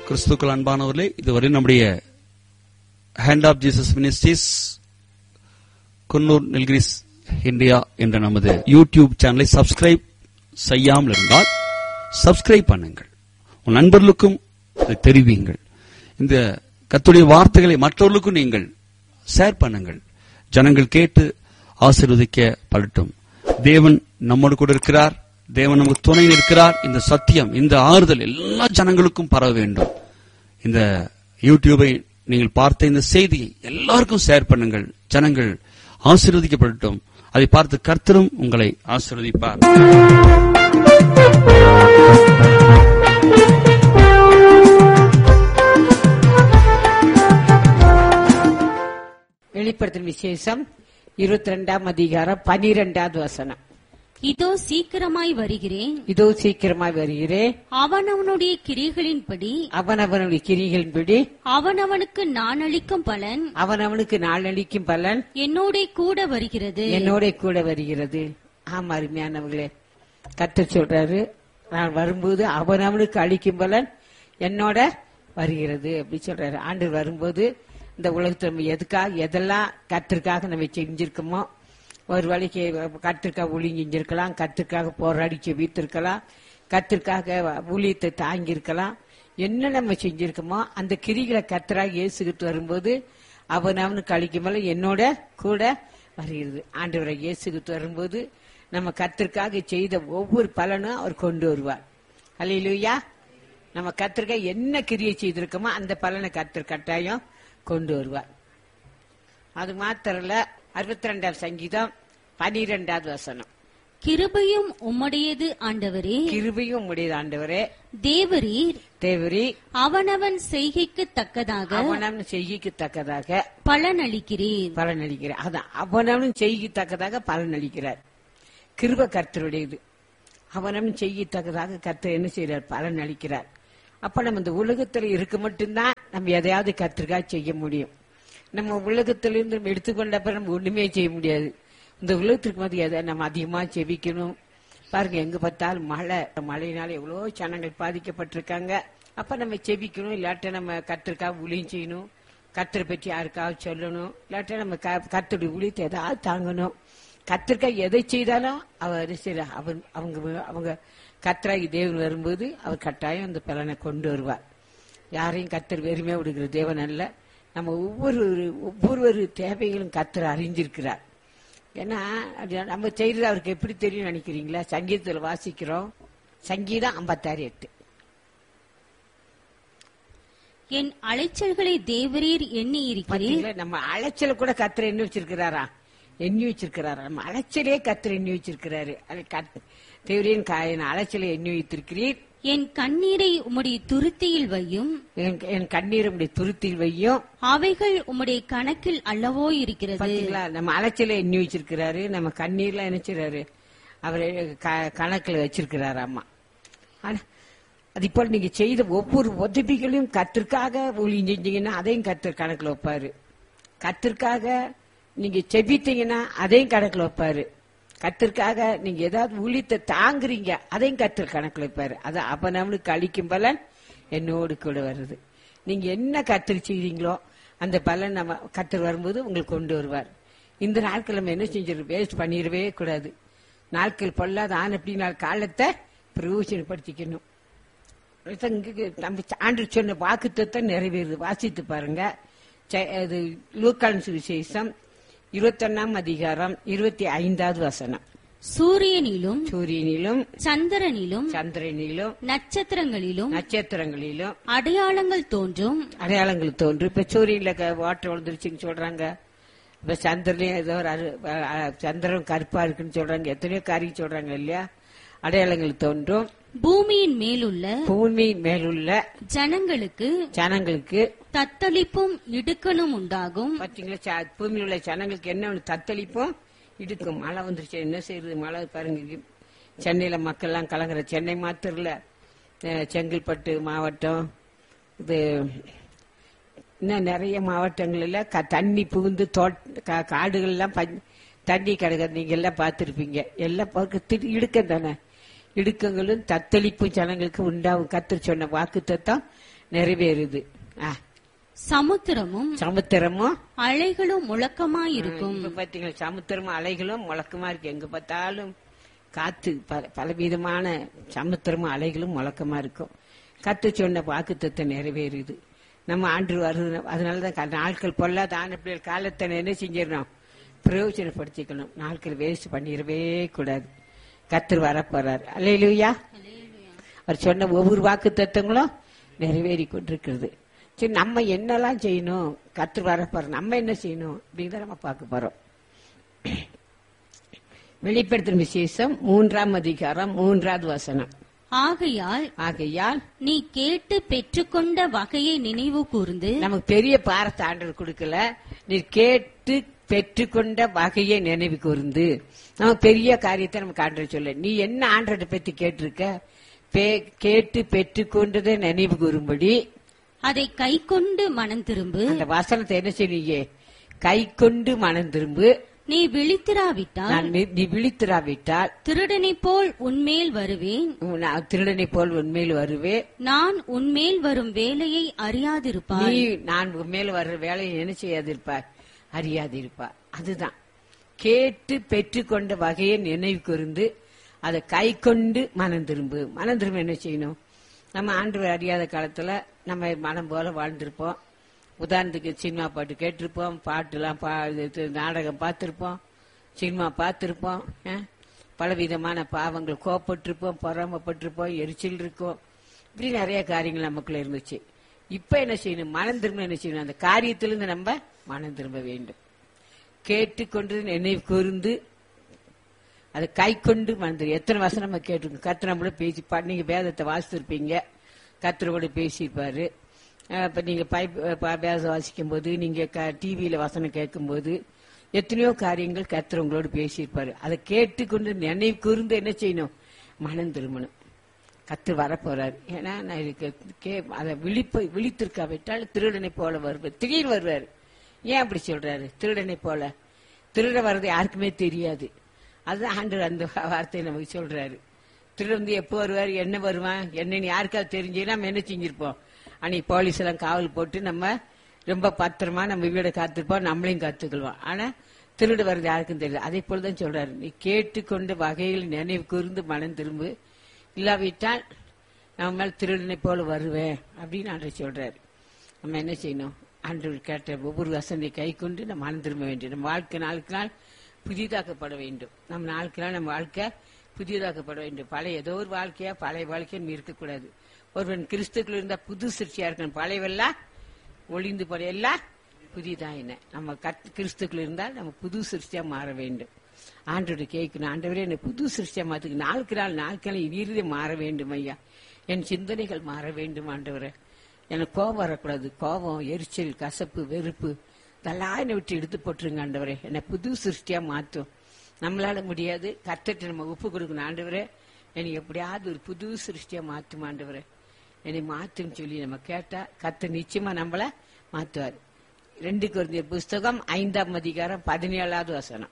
கிறிஸ்துக்கள் அன்பானவர்களே இதுவரை நம்முடைய hand of Jesus ministries Coonoor Nilgiris India என்ற நமது யூடியூப் சேனலை சப்ஸ்கிரைப் செய்யாமல் இருந்தால் சப்ஸ்கிரைப் பண்ணுங்கள் உன் நண்பர்களுக்கும் இதை தெரிவியுங்கள் இந்த கத்துடைய வார்த்தைகளை மற்றவர்களுக்கும் நீங்கள் ஷேர் பண்ணுங்கள் ஜனங்கள் கேட்டு ஆசீர்வதிக்க படட்டும் தேவன் நம்மோடு கூட இருக்கிறார் தேவன் நமக்கு துணை இருக்கிறார் இந்த சத்தியம் இந்த ஆறுதல் எல்லா ஜனங்களுக்கும் பரவ வேண்டும் இந்த யூடியூபை நீங்கள் பார்த்த இந்த செய்தியை எல்லாருக்கும் ஷேர் பண்ணுங்கள் ஜனங்கள் ஆசீர்வதிக்கப்படட்டும் அதை பார்த்து கர்த்தரும் உங்களை ஆசீர்வதிப்பார் வெளிப்படுத்தும் விசேஷம் இருபத்தி ரெண்டாம் அதிகாரம் பனிரெண்டாவது வசனம் இதோ சீக்கிரமாய் வருகிறேன் இதோ சீக்கிரமாய் வருகிறேன் அவனவனுடைய கிரிகளின்படி அவனவனுடைய கிரிகளின்படி அவனவனுக்கு நான் அளிக்கும் பலன் அவனவனுக்கு நாளளிக்கும் பலன் என்னோட கூட வருகிறது என்னோட கூட வருகிறது ஆமா அருமையானவர்களே கத்த சொல்றாரு நான் வரும்போது அவனவனுக்கு அளிக்கும் பலன் என்னோட வருகிறது அப்படி சொல்றாரு ஆண்டு வரும்போது இந்த உலகத்துல நம்ம எதுக்காக எதெல்லாம் கத்திற்காக நம்ம செஞ்சிருக்கோமோ ஒரு வேலைக்கு கத்திற்காக ஊழி செஞ்சிருக்கலாம் கத்திற்காக போராடி செவித்திருக்கலாம் கத்திற்காக ஊழியத்தை தாங்கி இருக்கலாம் என்ன நம்ம செஞ்சிருக்கோமோ அந்த கிரிகளை கத்தராக இயேசுகிட்டு வரும்போது அவன் அவனுக்கு அளிக்கும் போல என்னோட கூட வருகிறது ஆண்டவரை இயேசுகிட்டு வரும்போது நம்ம கத்திற்காக செய்த ஒவ்வொரு பலனும் அவர் கொண்டு வருவார் அல்லையா நம்ம கத்திற்காக என்ன கிரியை செய்திருக்கோமோ அந்த பலனை கத்தர் கட்டாயம் கொண்டு வருவார் அது மாத்திரல அறுபத்தி ரெண்டாவது சங்கீதம் பனிரெண்டாவது வசனம் கிருபையும் உம்முடையது ஆண்டவரே கிருபையும் உடையது ஆண்டவரே தேவரீர் தேவரி அவனவன் செய்கைக்கு தக்கதாக அவனவன் செய்கிக்கு தக்கதாக பலன் அளிக்கிறீர் பலன் அளிக்கிறார் அதான் அவனவன் செய்யத்தக்கதாக பலன் அளிக்கிறார் கிருப கர்த்தருடையது அவனவன் செய்யத்தக்கதாக கர்த்தர் என்ன செய்யறார் பலன் அளிக்கிறார் அப்ப நம்ம இந்த உலகத்துல இருக்க மட்டும்தான் நம்ம எதையாவது கர்த்தருக்காக செய்ய முடியும் நம்ம உலகத்திலிருந்து நம்ம எடுத்துக்கொண்ட அப்புறம் நம்ம ஒண்ணுமே செய்ய முடியாது இந்த உலகத்திற்கு வந்து எதை நம்ம அதிகமா செவிக்கணும் பாருங்க எங்க பார்த்தாலும் மழை மழையினால எவ்வளவோ ஜனங்கள் பாதிக்கப்பட்டிருக்காங்க அப்ப நம்ம செவிக்கணும் இல்லாட்ட நம்ம கத்திற்காக ஊழியம் செய்யணும் கத்தரை பற்றி யாருக்காவது சொல்லணும் இல்லாட்ட நம்ம கத்தருடைய ஊழியத்தை ஏதாவது தாங்கணும் கத்திற்காக எதை செய்தாலும் அவர் சரி அவன் அவங்க அவங்க கத்தராகி தேவன் வரும்போது அவர் கட்டாயம் அந்த பலனை கொண்டு வருவார் யாரையும் கத்தர் வெறுமையா விடுகிற தேவன் அல்ல நம்ம ஒவ்வொரு ஒவ்வொரு தேவைகளும் கத்தர் அறிஞ்சிருக்கிறார் ஏன்னா அது நம்ம செய்யறது அவருக்கு எப்படி தெரியும் நினைக்கிறீங்களா சங்கீதத்துல வாசிக்கிறோம் சங்கீதம் ஐம்பத்தாறு எட்டு என் அலைச்சல்களை தேவரீர் எண்ணி இருக்கிறீர் பாத்தீங்களா நம்ம அலைச்சல கூட கத்தர் எண்ணி வச்சிருக்கிறாரா எண்ணி வச்சிருக்கிறாரா நம்ம அலைச்சலே கத்தர் எண்ணி வச்சிருக்கிறாரு அது கத்- தேவரின் காயின் அலைச்சலை எண்ணி வைத்திருக்கிறீர் என் கண்ணீரை உம்முடைய துருத்தியில் வையும் என் என் கண்ணீர் உடைய துருத்தில் வையும் அவைகள் உம்முடைய கணக்கில் அல்லவோ இருக்கிறது பாத்தீங்களா நம்ம அலைச்சல எண்ணி வச்சிருக்கிறாரு நம்ம கண்ணீர்லாம் நினைச்சிறாரு அவரை க- கணக்குல வச்சிருக்கிறாரு அம்மா ஆனா அது இப்போ நீங்க செய்த ஒவ்வொரு உதவிகளையும் கத்திற்காக ஊழியம் செஞ்சீங்கன்னா அதையும் கத்தர் கணக்குல வைப்பாரு கத்திற்காக நீங்க செபித்தீங்கன்னா அதையும் கணக்குல வைப்பாரு கத்திற்காக நீங்க ஏதாவது ஊழியத்தை தாங்குறீங்க அதையும் கத்தர் கணக்குல வைப்பாரு அது அவனவனுக்கு அளிக்கும் பலன் என்னோடு கூட வருது நீங்க என்ன கத்தர் செய்றீங்களோ அந்த பலன் நம்ம கத்தர் வரும்போது உங்களுக்கு கொண்டு வருவார் இந்த நாட்கள் நம்ம என்ன செஞ்சிரு வேஸ்ட் பண்ணிடவே கூடாது நாட்கள் பொல்லாத ஆன அப்படி நாள் காலத்தை பிரயோஜனப்படுத்திக்கணும் இதான் இங்க நம்ம ஆண்டு சொன்ன வாக்குத்தத்தை நிறைவேறுது வாசித்து பாருங்க ச- அது லூக்கான் சுவிசேஷம் இருபத்தொன்னாம் அதிகாரம் இருபத்தி ஐந்தாவது வசனம் சூரியனிலும் சூரியனிலும் சந்திரனிலும் சந்திரனிலும் நட்சத்திரங்களிலும் நட்சத்திரங்களிலும் அடையாளங்கள் தோன்றும் அடையாளங்கள் தோன்றும் இப்ப சூரியன்ல க- வாட்டர் விழுந்துருச்சுன்னு சொல்றாங்க இப்ப சந்திரனையும் ஏதோ ஒரு அரு- அ- அ- சந்திரன் கருப்பா இருக்குன்னு சொல்றாங்க எத்தனையோ காரியம் சொல்றாங்க இல்லையா அடையாளங்கள் தோன்றும் பூமியின் மேலுள்ள பூமியின் மேலுள்ள ஜனங்களுக்கு ஜனங்களுக்கு தத்தளிப்பும் இடுக்கணும் உண்டாகும் பாத்தீங்களா ச- பூமியில் உள்ள ஜனங்களுக்கு என்ன ஒண்ணு தத்தளிப்பும் இடுக்கும் மழை வந்துருச்சு என்ன செய்யறது மழை பாருங்க இங்க சென்னையில மக்கள்லாம் கலங்குற சென்னை மாத்திரம் இல்ல அஹ், செங்கல்பட்டு மாவட்டம் இது இன்னும் நிறைய மாவட்டங்கள்ல க- தண்ணி புகுந்து தோட் கா- காடுகள்லாம் பஞ்- தண்ணி கிடக்குது நீங்க எல்லாம் பார்த்திருப்பீங்க எல்லாம் பார்க்க இடுக்கம் தானே இடுக்கங்களும் தத்தளிப்பும் ஜனங்களுக்கு உண்டாகும் கத்தர் சொன்ன வாக்கு தத்தம் நிறைவேறுது ஆ, சமுத்திரமும் சமுத்திரமும் அலைகளும் முழக்கமாயிருக்கும் இப்ப பாத்தீங்களா சமுத்திரமும் அலைகளும் முழக்கமா இருக்கு எங்க பார்த்தாலும் காத்து பல- பலவிதமான சமுத்திரமும் அலைகளும் முழக்கமா இருக்கும் கத்து சொன்ன வாக்குத்தத்தை நிறைவேறுது நம்ம ஆண்டு வருது அதனாலதான் க- நாட்கள் பொல்லாத ஆன பிள்ளைகள் காலத்தை என்ன செஞ்சிடணும் பிரயோஜனப்படுத்திக்கணும் நாட்கள் வேஸ்ட் பண்ணிடவே கூடாது கத்தர் வரப்போறார் அல்லையிலுயா அவர் சொன்ன ஒவ்வொரு வாக்கு தத்துவங்களும் நிறைவேறி கொண்டிருக்கிறது சரி நம்ம என்னெல்லாம் செய்யணும் கத்து வரப்போறோம் நம்ம என்ன செய்யணும் அப்படிங்கிறத நம்ம பார்க்க போறோம் வெளிப்படுத்தும் விசேஷம் மூன்றாம் அதிகாரம் மூன்றாவது வசனம் ஆகையால் ஆகையால் நீ கேட்டு பெற்றுக்கொண்ட வகையை நினைவு கூர்ந்து நமக்கு பெரிய பாரத்தை ஆண்டவர் கொடுக்கல நீ கேட்டு பெற்றுக்கொண்ட வகையை நினைவு கூர்ந்து நம்ம பெரிய காரியத்தை நமக்கு ஆண்டவர் சொல்ல நீ என்ன ஆண்டவரை பத்தி கேட்டிருக்க பே- கேட்டு பெற்றுக்கொண்டதை நினைவு கூறும்படி அதை கைக்கொண்டு மனம் திரும்பு அந்த வசனத்தை என்ன செய்வீங்க கை கொண்டு மனம் திரும்பு நீ விழித்திராவிட்டால் நான் வி- நீ விழித்திராவிட்டால் திருடனைப் போல் உன்மேல் வருவேன் நான் திருடனை போல் உண்மையில் வருவே நான் உன்மேல் வரும் வேலையை நீ அறியாதிருப்பாய் நான் உன் மேல் வர்ற வேலையை என்ன செய்யாதிருப்பார் அறியாதிருப்பார் அதுதான் கேட்டு பெற்றுக்கொண்ட வகையை நினைவு கூர்ந்து அதை கை கொண்டு மனம் திரும்பு மனம் திரும்ப என்ன செய்யணும் நம்ம ஆண்டு அறியாத காலத்துல நம்ம மனம் போல வாழ்ந்திருப்போம் உதாரணத்துக்கு சினிமா பாட்டு கேட்டிருப்போம் பாட்டுலாம் பா இது நாடகம் பார்த்திருப்போம் சினிமா பார்த்திருப்போம் அஹ், பலவிதமான பாவங்கள் கோப்பட்டிருப்போம் பொறாமப்பட்டிருப்போம் எரிச்சல் இருக்கும் இப்படி நிறைய காரியங்கள் நமக்குள்ள இருந்துச்சு இப்ப என்ன செய்யணும் மனம் திரும்ப என்ன செய்யணும் அந்த காரியத்திலிருந்து நம்ம மனம் திரும்ப வேண்டும் கேட்டுக்கொண்டு நினைவு கூர்ந்து அதை கை கொண்டு மறந்து எத்தனை வருஷம் நம்ம கேட்டிருக்கோம் கத்திர நம்மள பேசி பா- நீங்க வேதத்தை வாசித்திருப்பீங்க கத்திர கூட பேசியிருப்பாரு அஹ் இப்ப நீங்க பைப் ப- வேதம் வாசிக்கும் போது நீங்க டிவியில வசனம் கேட்கும்போது எத்தனையோ காரியங்கள் கத்திர உங்களோடு பேசியிருப்பாரு அதை கேட்டுக்கொண்டு நினைவு கூர்ந்து என்ன செய்யணும் மனம் திரும்பணும் கத்து வரப்போறாரு ஏன்னா நான் இதுக்கு கே அதை விழிப்பு விழித்திருக்காவிட்டால் திருடனை போல வருவார் திடீர்னு வருவார் ஏன் அப்படி சொல்றாரு திருடனை போல திருட வர்றது யாருக்குமே தெரியாது அதுதான் ஆண்டவர் அந்த வார்த்தையை நமக்கு சொல்றாரு திருடன் வந்து எப்போ வருவார் என்ன வருவான் என்னன்னு யாருக்காவது தெரிஞ்சு நம்ம என்ன செஞ்சிருப்போம் அன்னைக்கு போலீஸ் எல்லாம் காவல் போட்டு நம்ம ரொம்ப பத்திரமா நம்ம வீட காத்திருப்போம் நம்மளையும் காத்துக்கொள்வோம் ஆனா திருடு வர்றது யாருக்கும் தெரியாது அதே போலதான் சொல்றாரு நீ கேட்டுக்கொண்டு வகையில் நினைவு கூர்ந்து மனம் திரும்பு இல்லாவிட்டால் நம்ம மேல் திருடனை போல வருவேன் அப்படின்னு ஆண்டவர் சொல்றாரு நம்ம என்ன செய்யணும் ஆண்டவர் கேட்ட ஒவ்வொரு வசந்தை கை கொண்டு நம்ம மனம் திரும்ப வேண்டும் நம்ம வாழ்க்கை நாளுக்கு நாள் புதிதாக்கப்பட வேண்டும் நம்ம நாளுக்கு நாள் நம்ம வாழ்க்கை புதிதாக்கப்பட வேண்டும் பழைய ஏதோ ஒரு வாழ்க்கையா பழைய வாழ்க்கையா நம்ம இருக்கக்கூடாது ஒருவன் கிறிஸ்துக்குள்ள இருந்தா புது சிருஷ்டியா இருக்கணும் பழையவெல்லாம் ஒளிந்து போற எல்லாம் புதிதா என்ன நம்ம கத் கிறிஸ்துக்குள்ள இருந்தால் நம்ம புது சிருஷ்டியா மாற வேண்டும் ஆண்டோட கேட்கணும் ஆண்டவரே என்னை புது சிருஷ்டியா மாத்துக்கு நாளுக்கு நாள் நாளுக்கு நாள் இறுதி மாற வேண்டும் ஐயா என் சிந்தனைகள் மாற வேண்டும் ஆண்டவரே எனக்கு கோபம் வரக்கூடாது கோபம் எரிச்சல் கசப்பு வெறுப்பு இதெல்லாம் என்னை விட்டு எடுத்து போட்டுருங்க ஆண்டவரே என்னை புது சிருஷ்டியா மாத்தும் நம்மளால முடியாது கத்தட்டு நம்ம உப்பு கொடுக்கணும் ஆண்டவரே என்னை எப்படியாவது ஒரு புது சிருஷ்டியா மாத்தும் ஆண்டவரே என்னை மாத்துன்னு சொல்லி நம்ம கேட்டா கத்த நிச்சயமா நம்மள மாத்துவார் ரெண்டு குருந்தியர் புஸ்தகம் ஐந்தாம் அதிகாரம் பதினேழாவது வசனம்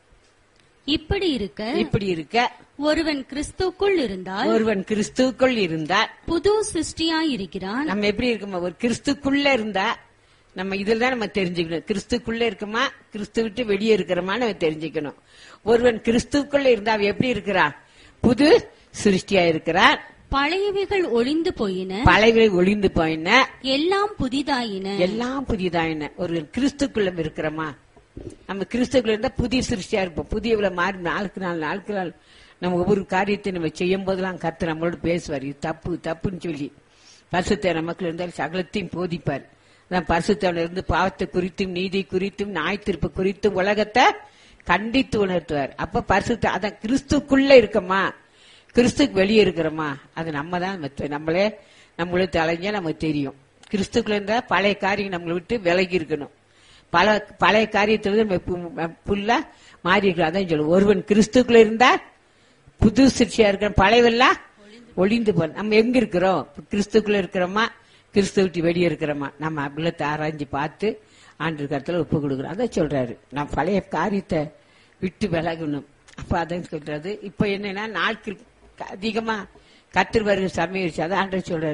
இப்படி இருக்க இப்படி இருக்க ஒருவன் கிறிஸ்துக்குள் இருந்தால் ஒருவன் கிறிஸ்துக்குள் இருந்தால் புது சிருஷ்டியாயிருக்கிறான் நம்ம எப்படி இருக்கோமா ஒரு கிறிஸ்துக்குள்ள இருந்தா நம்ம இதுல தான் நம்ம தெரிஞ்சுக்கணும் கிறிஸ்துக்குள்ள இருக்கோமா கிறிஸ்து விட்டு வெளியே இருக்கிறோமா நம்ம தெரிஞ்சுக்கணும் ஒருவன் கிறிஸ்துக்குள்ள இருந்தா அவன் எப்படி இருக்கிறான் புது சிருஷ்டியா இருக்கிறான் பழையவைகள் ஒளிந்து போயின பழைய ஒளிந்து போயின எல்லாம் புதிதாயின எல்லாம் புதியதாயின ஒரு கிறிஸ்துக்குள்ள இருக்கிறோமா நம்ம கிறிஸ்துக்குள்ள இருந்தா புதிய சிருஷ்டியா இருப்போம் புதியவுல மாறி நாளுக்கு நாள் நாளுக்கு நாள் நம்ம ஒவ்வொரு காரியத்தை நம்ம செய்யும் போதெல்லாம் கத்து நம்மளோட பேசுவார் இது தப்பு தப்புன்னு சொல்லி பரிசுத்த நமக்குள்ள இருந்தால் சகலத்தையும் போதிப்பார் அதான் பரிசுத்தவன இருந்து பாவத்தை குறித்தும் நீதி குறித்தும் நாய் திருப்பு குறித்தும் உலகத்தை கண்டித்து உணர்த்துவார் அப்ப பரிசுத்த அதான் கிறிஸ்துக்குள்ள இருக்கமா கிறிஸ்துக்கு வெளியே இருக்கிறோமா அது நம்ம தான் நம்ம- நம்மளே நம்மளே தலைஞ்சா நமக்கு தெரியும் கிறிஸ்துக்குள்ள இருந்தா பழைய காரியம் நம்மளை விட்டு விலகி இருக்கணும் பல பழைய காரியத்துல நம்ம பு- புல்லா மாறி இருக்கிறோம் அதான் சொல்லுவோம் ஒருவன் கிறிஸ்துக்குள்ள இருந்தா புது சிற்சியா இருக்கிற பழையவெல்லாம் ஒளிந்து போ நம்ம எங்க இருக்கிறோம் கிறிஸ்துக்குள்ள இருக்கிறோமா கிறிஸ்து விட்டு வெளியே இருக்கிறோமா நம்ம அபிலத்தை ஆராய்ஞ்சு பார்த்து ஆண்டு கருத்துல ஒப்பு கொடுக்குறோம் அதான் சொல்றாரு நான் பழைய காரியத்தை விட்டு விலகணும் அப்ப அதான் சொல்றாரு இப்ப என்னன்னா நாட்கள் அதிகமா கத்திர வருகிற சமயம் அதான் ஆண்டவர் சொல்றாரு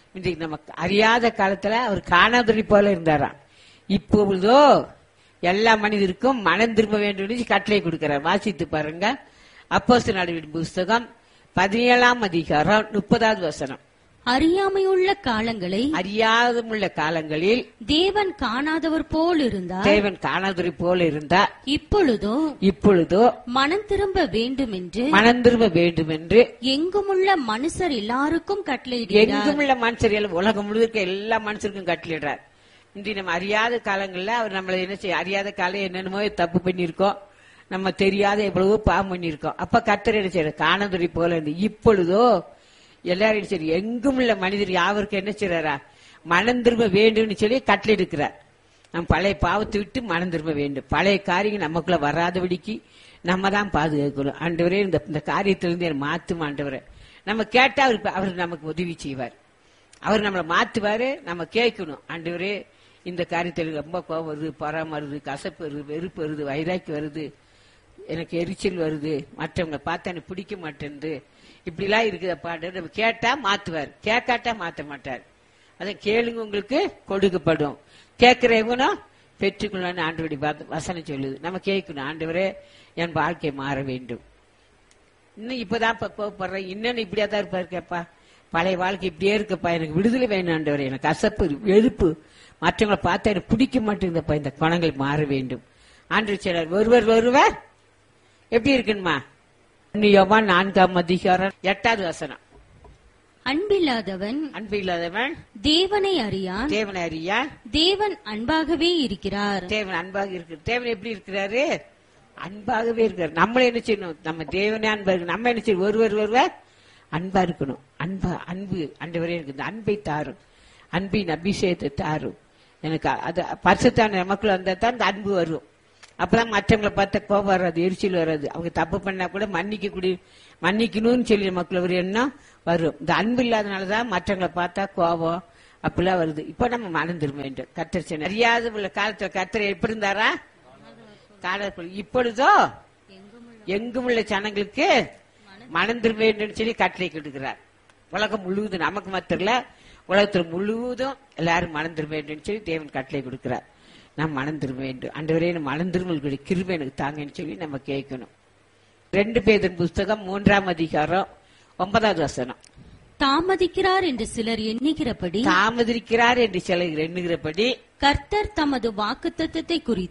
இன்றைக்கு நமக்கு அறியாத காலத்துல அவர் காணாதொழி போல இருந்தாராம் இப்பொழுதோ எல்லா மனிதருக்கும் மனம் திரும்ப வேண்டும் என்று கட்டளை கொடுக்கிறார் வாசித்து பாருங்க அப்போஸ்தலர் நடவடிக்கை புஸ்தகம் பதினேழாம் அதிகாரம் முப்பதாவது வசனம் அறியாமையுள்ள காலங்களை அறியாதமுள்ள காலங்களில் தேவன் காணாதவர் போல் இருந்தார் தேவன் காணாதொழி போல இருந்தார் இப்பொழுதோ இப்பொழுதோ மனம் திரும்ப வேண்டும் என்று மனம் திரும்ப வேண்டும் என்று எங்குமுள்ள மனுஷர் எல்லாருக்கும் கட்டளையிடுகிறார் எங்கும் உள்ள மனுஷர்கள் உலகம் முழுக்க எல்லா மனுஷருக்கும் கட்டளிடுறார் இன்றி நம்ம அறியாத காலங்கள்ல அவர் நம்மளை என்ன செய்ய அறியாத காலம் என்னென்னமோ தப்பு பண்ணியிருக்கோம் நம்ம தெரியாத எவ்வளவோ பாவம் பண்ணியிருக்கோம் அப்ப கத்தர் என்ன செய்யறார் காணதுரை போல இருந்து இப்பொழுதோ எல்லாரும் என்ன செய்யறாரு எங்கும் உள்ள மனிதர் யாவருக்கும் என்ன செய்யறாரா மனம் திரும்ப வேண்டும்னு சொல்லி கட்டளை எடுக்கிறார் நம் பழைய பாவத்தை விட்டு மனம் திரும்ப வேண்டும் பழைய காரியங்கள் நமக்குள்ள வராதபடிக்கு நம்ம தான் பாதுகாக்கணும் ஆண்டவரே இந்த இந்த காரியத்திலிருந்து என்னை மாத்தும் ஆண்டவரே நம்ம கேட்டா அவர் அவர் நமக்கு உதவி செய்வார் அவர் நம்மளை மாத்துவாரு நம்ம கேட்கணும் ஆண்டவரே இந்த காரியத்தில் ரொம்ப கோபம் வருது பொறாம வருது கசப்பு வருது வெறுப்பு வருது வைராக்கி வருது எனக்கு எரிச்சல் வருது மற்றவங்களை பார்த்தா எனக்கு பிடிக்க மாட்டேங்குது இப்படிலாம் இருக்குதப்பா நம்ம கேட்டா மாத்துவார் கேட்காட்டா மாத்த மாட்டார் அதை கேளுங்க உங்களுக்கு கொடுக்கப்படும் கேட்கிறவனும் பெற்றுக்கொள்ளணும் ஆண்டவடி வசனம் சொல்லுது நம்ம கேட்கணும் ஆண்டவரே என் வாழ்க்கை மாற வேண்டும் இன்னும் இப்பதான் இப்ப கோவப்படுறேன் இன்னும் இப்படியா தான் இருப்பாரு கேப்பா பழைய வாழ்க்கை இப்படியே இருக்கப்பா எனக்கு விடுதலை வேணும் ஆண்டவரே எனக்கு கசப்பு வெறுப்பு மற்றவங்களை பார்த்தா எனக்கு பிடிக்க மாட்டேங்குதப்பா இந்த குணங்கள் மாற வேண்டும் ஆண்டு சிலர் ஒருவர் ஒருவர் எப்படி இருக்குன்னுமா யோவா நான்காம் அதிகாரம் எட்டாவது வசனம் அன்பில்லாதவன் அன்பு இல்லாதவன் தேவனை அறியான் தேவனை அறியா தேவன் அன்பாகவே இருக்கிறார் தேவன் அன்பாக இருக்கு தேவன் எப்படி இருக்கிறாரு அன்பாகவே இருக்காரு நம்மள என்ன செய்யணும் நம்ம தேவனே அன்பா இருக்கு நம்ம என்ன செய்யணும் ஒருவர் ஒருவர் அன்பா இருக்கணும் அன்பா அன்பு அண்டவரே இருக்கு இந்த அன்பை தாரும் அன்பின் அபிஷேகத்தை தாரும் எனக்கு அது பரிசுத்தான நமக்குள்ள வந்தா தான் இந்த அன்பு வரும் அப்பதான் மற்றவங்களை பார்த்தா கோபம் வராது எரிச்சல் வராது அவங்க தப்பு பண்ணா கூட மன்னிக்க கூடிய மன்னிக்கணும்னு சொல்லி நமக்குள்ள ஒரு எண்ணம் வரும் இந்த அன்பு இல்லாதனாலதான் மற்றவங்களை பார்த்தா கோபம் அப்படிலாம் வருது இப்ப நம்ம மனம் திரும்ப வேண்டும் கத்தர் சொன்ன அறியாத உள்ள காலத்துல கத்தர் எப்படி இருந்தாரா காலத்தில் இப்பொழுதோ எங்கும் உள்ள ஜனங்களுக்கு மனம் திரும்ப வேண்டும் சொல்லி கட்டளை கொடுக்கிறார் உலகம் முழுவதும் நமக்கு மாத்திரம் இல்ல உலகத்தில் முழுவதும் எல்லாரும் மனம் திரும்ப வேண்டும் சொல்லி தேவன் கட்டளை கொடுக்கிறார் நாம் மனம் திரும்ப வேண்டும் அண்டவரே மனம் திரும்பல் கிருபை எனக்கு தாங்கன்னு சொல்லி நம்ம கேட்கணும் ரெண்டு பேரின் புஸ்தகம் மூன்றாம் அதிகாரம் ஒன்பதாவது வசனம் தாமதிக்கிறார் என்று சிலர் எண்ணுகிறபடி தாமதிக்கிறார் என்று சிலர் எண்ணுகிறபடி கர்த்தர் தமது வாக்குத்தத்தத்தை குறித்து